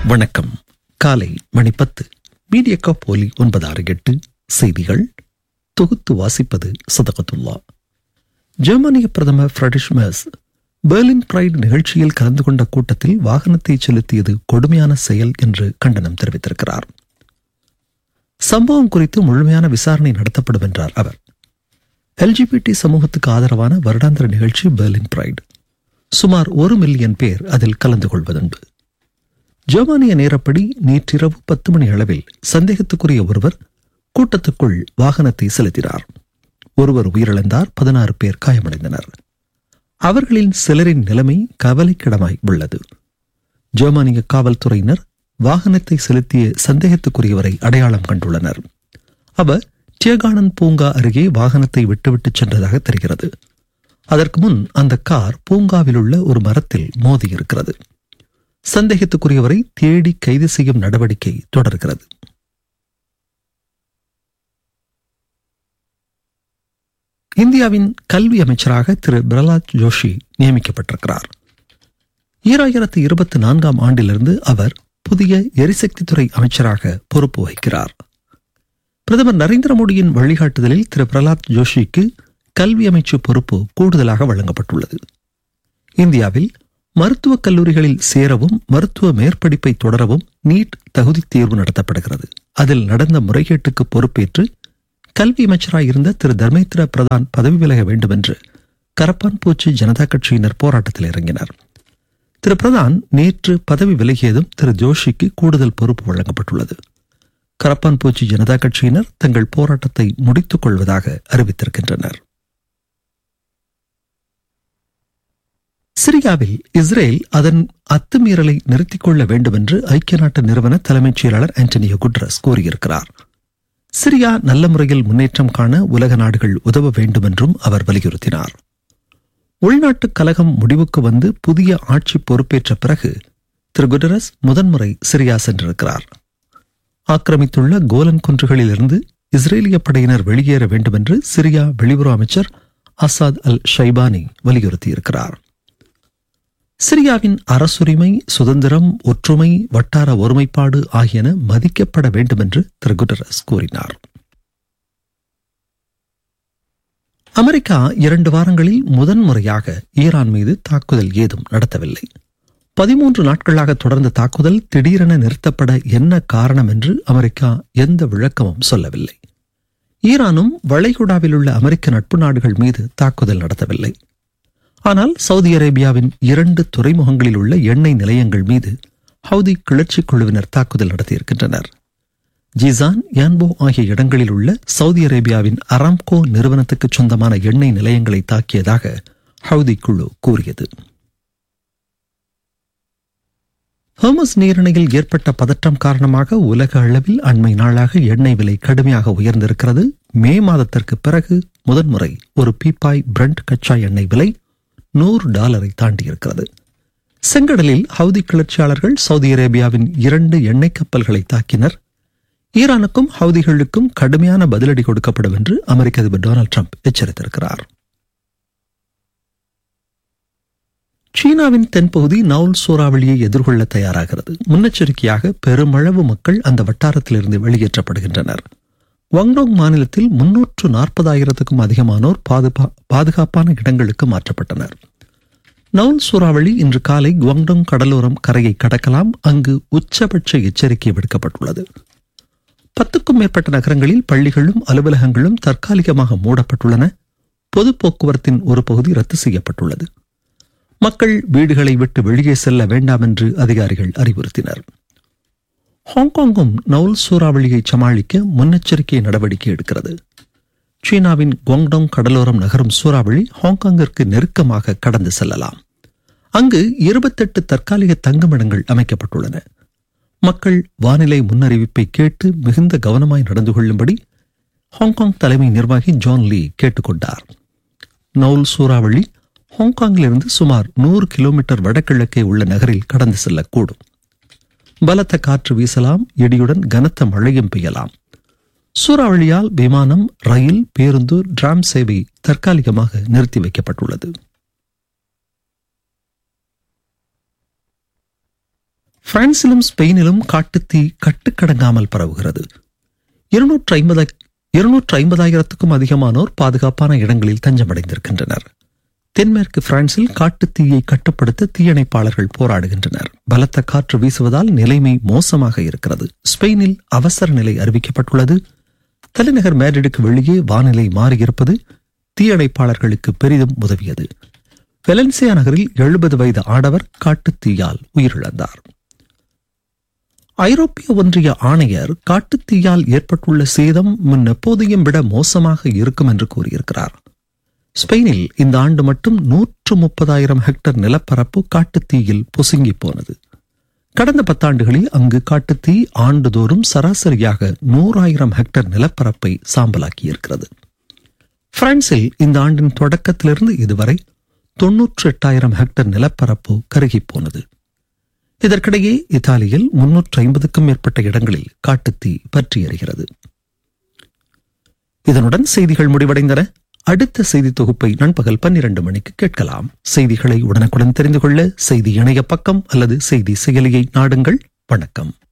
வணக்கம் காலை மணி பத்து மீடியக்கா போலி ஒன்பது ஆறு எட்டு செய்திகள் தொகுத்து வாசிப்பது சதகத்துல்லா ஜெர்மனிய பிரதமர் ஃப்ரெடிஷ் மெர்ஸ் பெர்லின் பிரைட் நிகழ்ச்சியில் கலந்து கொண்ட கூட்டத்தில் வாகனத்தை செலுத்தியது கொடுமையான செயல் என்று கண்டனம் தெரிவித்திருக்கிறார் சம்பவம் குறித்து முழுமையான விசாரணை நடத்தப்படும் என்றார் அவர் எல்ஜிபிடி சமூகத்துக்கு ஆதரவான வருடாந்திர நிகழ்ச்சி பெர்லின் பிரைட் சுமார் ஒரு மில்லியன் பேர் அதில் கலந்து கொள்வதுண்டு ஜெர்மானிய நேரப்படி நேற்றிரவு பத்து மணி அளவில் சந்தேகத்துக்குரிய ஒருவர் கூட்டத்துக்குள் வாகனத்தை செலுத்தினார் ஒருவர் உயிரிழந்தார் பதினாறு பேர் காயமடைந்தனர் அவர்களின் சிலரின் நிலைமை கவலைக்கிடமாய் உள்ளது ஜெர்மானிய காவல்துறையினர் வாகனத்தை செலுத்திய சந்தேகத்துக்குரியவரை அடையாளம் கண்டுள்ளனர் அவர் டியகானன் பூங்கா அருகே வாகனத்தை விட்டுவிட்டு சென்றதாக தெரிகிறது அதற்கு முன் அந்த கார் பூங்காவில் உள்ள ஒரு மரத்தில் மோதி இருக்கிறது சந்தேகத்துக்குரியவரை தேடி கைது செய்யும் நடவடிக்கை தொடர்கிறது இந்தியாவின் கல்வி அமைச்சராக திரு பிரலாத் ஜோஷி நியமிக்கப்பட்டிருக்கிறார் ஈராயிரத்து இருபத்தி நான்காம் ஆண்டிலிருந்து அவர் புதிய எரிசக்தித்துறை அமைச்சராக பொறுப்பு வகிக்கிறார் பிரதமர் நரேந்திர மோடியின் வழிகாட்டுதலில் திரு பிரலாத் ஜோஷிக்கு கல்வி அமைச்சு பொறுப்பு கூடுதலாக வழங்கப்பட்டுள்ளது இந்தியாவில் மருத்துவக் கல்லூரிகளில் சேரவும் மருத்துவ மேற்படிப்பை தொடரவும் நீட் தகுதி தேர்வு நடத்தப்படுகிறது அதில் நடந்த முறைகேட்டுக்கு பொறுப்பேற்று கல்வி அமைச்சராக இருந்த திரு தர்மேந்திர பிரதான் பதவி விலக வேண்டும் என்று கரப்பான் பூச்சி ஜனதா கட்சியினர் போராட்டத்தில் இறங்கினர் திரு பிரதான் நேற்று பதவி விலகியதும் திரு ஜோஷிக்கு கூடுதல் பொறுப்பு வழங்கப்பட்டுள்ளது கரப்பான் பூச்சி ஜனதா கட்சியினர் தங்கள் போராட்டத்தை முடித்துக் கொள்வதாக அறிவித்திருக்கின்றனர் சிரியாவில் இஸ்ரேல் அதன் அத்துமீறலை நிறுத்திக் கொள்ள வேண்டும் என்று ஐக்கிய நாட்டு நிறுவன தலைமைச் செயலாளர் ஆண்டனியோ குட்ரஸ் கூறியிருக்கிறார் சிரியா நல்ல முறையில் முன்னேற்றம் காண உலக நாடுகள் உதவ வேண்டும் என்றும் அவர் வலியுறுத்தினார் உள்நாட்டு கலகம் முடிவுக்கு வந்து புதிய ஆட்சி பொறுப்பேற்ற பிறகு திரு குடரஸ் முதன்முறை சிரியா சென்றிருக்கிறார் ஆக்கிரமித்துள்ள கோலன் குன்றுகளிலிருந்து இஸ்ரேலிய படையினர் வெளியேற வேண்டும் என்று சிரியா வெளியுறவு அமைச்சர் அசாத் அல் ஷைபானி வலியுறுத்தியிருக்கிறார் சிரியாவின் அரசுரிமை சுதந்திரம் ஒற்றுமை வட்டார ஒருமைப்பாடு ஆகியன மதிக்கப்பட வேண்டும் என்று திரு குடரஸ் கூறினார் அமெரிக்கா இரண்டு வாரங்களில் முதன்முறையாக ஈரான் மீது தாக்குதல் ஏதும் நடத்தவில்லை பதிமூன்று நாட்களாக தொடர்ந்த தாக்குதல் திடீரென நிறுத்தப்பட என்ன காரணம் என்று அமெரிக்கா எந்த விளக்கமும் சொல்லவில்லை ஈரானும் வளைகுடாவில் உள்ள அமெரிக்க நட்பு நாடுகள் மீது தாக்குதல் நடத்தவில்லை ஆனால் சவுதி அரேபியாவின் இரண்டு துறைமுகங்களில் உள்ள எண்ணெய் நிலையங்கள் மீது ஹவுதி கிளர்ச்சி குழுவினர் தாக்குதல் நடத்தியிருக்கின்றனர் ஜிசான் யான்போ ஆகிய இடங்களில் உள்ள சவுதி அரேபியாவின் அராம்கோ நிறுவனத்துக்கு சொந்தமான எண்ணெய் நிலையங்களை தாக்கியதாக ஹவுதி குழு கூறியது ஹோமஸ் நீரிணையில் ஏற்பட்ட பதற்றம் காரணமாக உலக அளவில் அண்மை நாளாக எண்ணெய் விலை கடுமையாக உயர்ந்திருக்கிறது மே மாதத்திற்கு பிறகு முதன்முறை ஒரு பீப்பாய் பிரண்ட் கச்சா எண்ணெய் விலை நூறு டாலரை தாண்டியிருக்கிறது செங்கடலில் ஹவுதி கிளர்ச்சியாளர்கள் சவுதி அரேபியாவின் இரண்டு எண்ணெய் கப்பல்களை தாக்கினர் ஈரானுக்கும் ஹவுதிகளுக்கும் கடுமையான பதிலடி கொடுக்கப்படும் என்று அமெரிக்க அதிபர் டொனால்டு ட்ரம்ப் எச்சரித்திருக்கிறார் சீனாவின் தென்பகுதி நவுல் சூறாவளியை எதிர்கொள்ள தயாராகிறது முன்னெச்சரிக்கையாக பெருமளவு மக்கள் அந்த வட்டாரத்திலிருந்து வெளியேற்றப்படுகின்றனர் வங்டோங் மாநிலத்தில் முன்னூற்று நாற்பதாயிரத்துக்கும் அதிகமானோர் பாதுகாப்பான இடங்களுக்கு மாற்றப்பட்டனர் நவுல் சூறாவளி இன்று காலை குவாங்டோங் கடலோரம் கரையை கடக்கலாம் அங்கு உச்சபட்ச எச்சரிக்கை விடுக்கப்பட்டுள்ளது பத்துக்கும் மேற்பட்ட நகரங்களில் பள்ளிகளும் அலுவலகங்களும் தற்காலிகமாக மூடப்பட்டுள்ளன பொது போக்குவரத்தின் ஒரு பகுதி ரத்து செய்யப்பட்டுள்ளது மக்கள் வீடுகளை விட்டு வெளியே செல்ல வேண்டாம் என்று அதிகாரிகள் அறிவுறுத்தினர் ஹாங்காங்கும் நவுல் சூறாவளியை சமாளிக்க முன்னெச்சரிக்கை நடவடிக்கை எடுக்கிறது சீனாவின் குவாங்டோங் கடலோரம் நகரும் சூறாவளி ஹாங்காங்கிற்கு நெருக்கமாக கடந்து செல்லலாம் அங்கு இருபத்தெட்டு தற்காலிக தங்குமிடங்கள் அமைக்கப்பட்டுள்ளன மக்கள் வானிலை முன்னறிவிப்பை கேட்டு மிகுந்த கவனமாய் நடந்து கொள்ளும்படி ஹாங்காங் தலைமை நிர்வாகி ஜான் லீ கேட்டுக்கொண்டார் நவுல் சூறாவளி ஹாங்காங்கிலிருந்து சுமார் நூறு கிலோமீட்டர் வடகிழக்கே உள்ள நகரில் கடந்து செல்லக்கூடும் பலத்த காற்று வீசலாம் இடியுடன் கனத்த மழையும் பெய்யலாம் சூறாவளியால் விமானம் ரயில் பேருந்து டிராம் சேவை தற்காலிகமாக நிறுத்தி வைக்கப்பட்டுள்ளது பிரான்சிலும் ஸ்பெயினிலும் காட்டுத்தீ கட்டுக்கடங்காமல் பரவுகிறது இருநூற்று ஐம்பது இருநூற்று ஐம்பதாயிரத்துக்கும் அதிகமானோர் பாதுகாப்பான இடங்களில் தஞ்சமடைந்திருக்கின்றனர் தென்மேற்கு பிரான்சில் காட்டுத்தீயை கட்டுப்படுத்த தீயணைப்பாளர்கள் போராடுகின்றனர் பலத்த காற்று வீசுவதால் நிலைமை மோசமாக இருக்கிறது ஸ்பெயினில் அவசர நிலை அறிவிக்கப்பட்டுள்ளது தலைநகர் மேட்ரிடுக்கு வெளியே வானிலை மாறியிருப்பது தீயணைப்பாளர்களுக்கு பெரிதும் உதவியது வெலன்சியா நகரில் எழுபது வயது ஆடவர் காட்டுத்தீயால் உயிரிழந்தார் ஐரோப்பிய ஒன்றிய ஆணையர் காட்டுத்தீயால் ஏற்பட்டுள்ள சேதம் முன் எப்போதையும் விட மோசமாக இருக்கும் என்று கூறியிருக்கிறார் ஸ்பெயினில் இந்த ஆண்டு மட்டும் நூற்று முப்பதாயிரம் ஹெக்டர் நிலப்பரப்பு காட்டுத்தீயில் பொசுங்கி போனது கடந்த பத்தாண்டுகளில் அங்கு காட்டுத்தீ ஆண்டுதோறும் சராசரியாக நூறாயிரம் ஹெக்டர் நிலப்பரப்பை சாம்பலாக்கியிருக்கிறது பிரான்சில் இந்த ஆண்டின் தொடக்கத்திலிருந்து இதுவரை தொன்னூற்றி எட்டாயிரம் ஹெக்டர் நிலப்பரப்பு கருகி போனது இதற்கிடையே இத்தாலியில் முன்னூற்று ஐம்பதுக்கும் மேற்பட்ட இடங்களில் காட்டுத்தீ பற்றி எறிகிறது இதனுடன் செய்திகள் முடிவடைந்தன அடுத்த செய்தி தொகுப்பை நண்பகல் பன்னிரண்டு மணிக்கு கேட்கலாம் செய்திகளை உடனுக்குடன் தெரிந்து கொள்ள செய்தி இணைய பக்கம் அல்லது செய்தி செயலியை நாடுங்கள் வணக்கம்